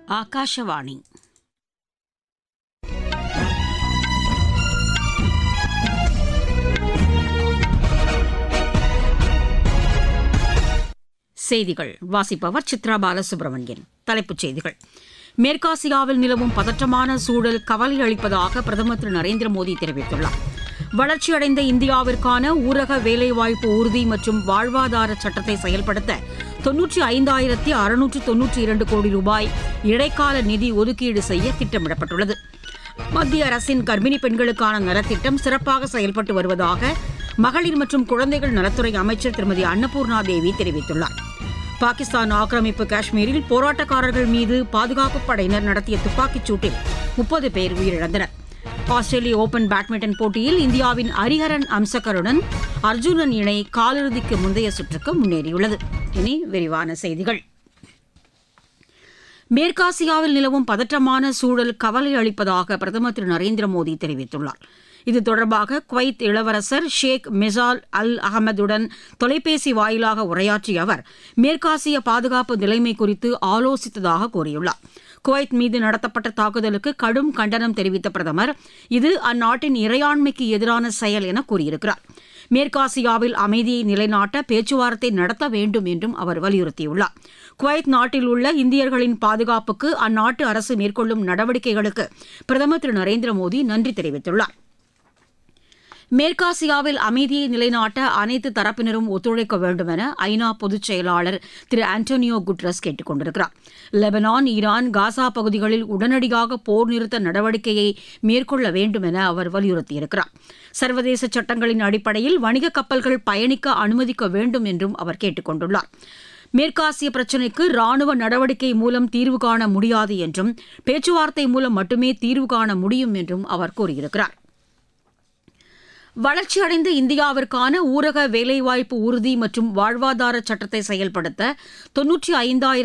ಆಕಾಶವಾಣಿ செய்திகள் வாசிப்பவர் சித்ரா பாலசுப்ரமணியன் தலைப்புச் செய்திகள் மேற்காசியாவில் நிலவும் பதற்றமான சூழல் கவலை அளிப்பதாக பிரதமர் திரு நரேந்திர மோடி தெரிவித்துள்ளார் வளர்ச்சியடைந்த இந்தியாவிற்கான ஊரக வேலைவாய்ப்பு உறுதி மற்றும் வாழ்வாதார சட்டத்தை செயல்படுத்த தொன்னூற்றி ஐந்தாயிரத்தி அறுநூற்று தொன்னூற்றி இரண்டு கோடி ரூபாய் இடைக்கால நிதி ஒதுக்கீடு செய்ய திட்டமிடப்பட்டுள்ளது மத்திய அரசின் கர்ப்பிணி பெண்களுக்கான நலத்திட்டம் சிறப்பாக செயல்பட்டு வருவதாக மகளிர் மற்றும் குழந்தைகள் நலத்துறை அமைச்சர் திருமதி அன்னபூர்ணா தேவி தெரிவித்துள்ளார் பாகிஸ்தான் ஆக்கிரமிப்பு காஷ்மீரில் போராட்டக்காரர்கள் மீது பாதுகாப்பு படையினர் நடத்திய துப்பாக்கிச் சூட்டில் முப்பது பேர் உயிரிழந்தனர் ஆஸ்திரேலிய ஓபன் பேட்மிண்டன் போட்டியில் இந்தியாவின் ஹரிஹரன் அம்சகருடன் அர்ஜுனன் இணை காலிறுதிக்கு முந்தைய சுற்றுக்கு முன்னேறியுள்ளது இனி விரிவான செய்திகள் மேற்காசியாவில் நிலவும் பதற்றமான சூழல் கவலை அளிப்பதாக பிரதமர் திரு நரேந்திர மோடி தெரிவித்துள்ளார் இது தொடர்பாக குவைத் இளவரசர் ஷேக் மிசால் அல் அகமதுடன் தொலைபேசி வாயிலாக உரையாற்றிய அவர் மேற்காசிய பாதுகாப்பு நிலைமை குறித்து ஆலோசித்ததாக கூறியுள்ளார் குவைத் மீது நடத்தப்பட்ட தாக்குதலுக்கு கடும் கண்டனம் தெரிவித்த பிரதமர் இது அந்நாட்டின் இறையாண்மைக்கு எதிரான செயல் என கூறியிருக்கிறார் மேற்காசியாவில் அமைதியை நிலைநாட்ட பேச்சுவார்த்தை நடத்த வேண்டும் என்றும் அவர் வலியுறுத்தியுள்ளார் குவைத் நாட்டில் உள்ள இந்தியர்களின் பாதுகாப்புக்கு அந்நாட்டு அரசு மேற்கொள்ளும் நடவடிக்கைகளுக்கு பிரதமர் திரு நரேந்திர மோடி நன்றி தெரிவித்துள்ளார் மேற்காசியாவில் அமைதியை நிலைநாட்ட அனைத்து தரப்பினரும் ஒத்துழைக்க வேண்டும் என ஐநா பொதுச் செயலாளர் திரு ஆண்டோனியோ குட்ரஸ் கேட்டுக் கொண்டிருக்கிறார் லெபனான் ஈரான் காசா பகுதிகளில் உடனடியாக போர் நிறுத்த நடவடிக்கையை மேற்கொள்ள வேண்டும் என அவர் வலியுறுத்தியிருக்கிறார் சர்வதேச சட்டங்களின் அடிப்படையில் வணிக கப்பல்கள் பயணிக்க அனுமதிக்க வேண்டும் என்றும் அவர் கேட்டுக் கொண்டுள்ளார் மேற்காசிய பிரச்சினைக்கு ராணுவ நடவடிக்கை மூலம் தீர்வு காண முடியாது என்றும் பேச்சுவார்த்தை மூலம் மட்டுமே தீர்வு காண முடியும் என்றும் அவர் கூறியிருக்கிறார் வளர்ச்சியடைந்த இந்தியாவிற்கான ஊரக வேலைவாய்ப்பு உறுதி மற்றும் வாழ்வாதார சட்டத்தை செயல்படுத்த தொன்னூற்றி ஐந்தாயிரம்